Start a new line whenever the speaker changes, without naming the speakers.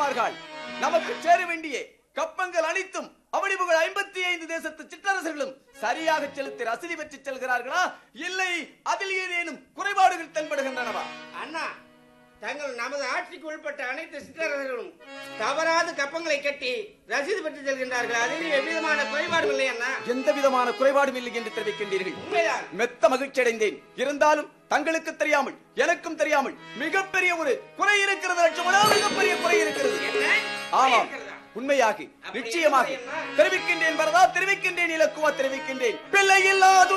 செல்கிறார்கள் நமக்கு சேர வேண்டிய கப்பங்கள் அனைத்தும் அவடிபுகள் ஐம்பத்தி ஐந்து தேசத்து சிற்றரசர்களும் சரியாக செலுத்தி ரசீதி பெற்று செல்கிறார்களா இல்லை அதில் ஏதேனும் குறைபாடுகள் தென்படுகின்றனவா
அண்ணா தங்கள் நமது ஆட்சிக்கு உட்பட்ட அனைத்து சிற்றரசர்களும் தவறாது கப்பங்களை கட்டி ரசீது பெற்று செல்கின்றார்கள் அதில் எவ்விதமான குறைபாடும் இல்லை அண்ணா
எந்த விதமான குறைபாடும் இல்லை என்று தெரிவிக்கின்றீர்கள்
உண்மைதான்
மெத்த மகிழ்ச்சி அடைந்தேன் இருந்தாலும் தங்களுக்கு தெரியாமல் எனக்கும் தெரியாமல் மிகப்பெரிய ஒரு குறை இருக்கிறது லட்சுமணா மிகப்பெரிய குறை இருக்கிறது
என்ன
ஆமாம்
இருக்கிறதா?
உண்மையாக
அப்படி
நிச்சயமாக
என்ன?
தெரிவிக்கின்றேன் வரதா தெரிவிக்கின்றேன் இலக்குவா தெரிவிக்கின்றேன் பிள்ளை இல்லாத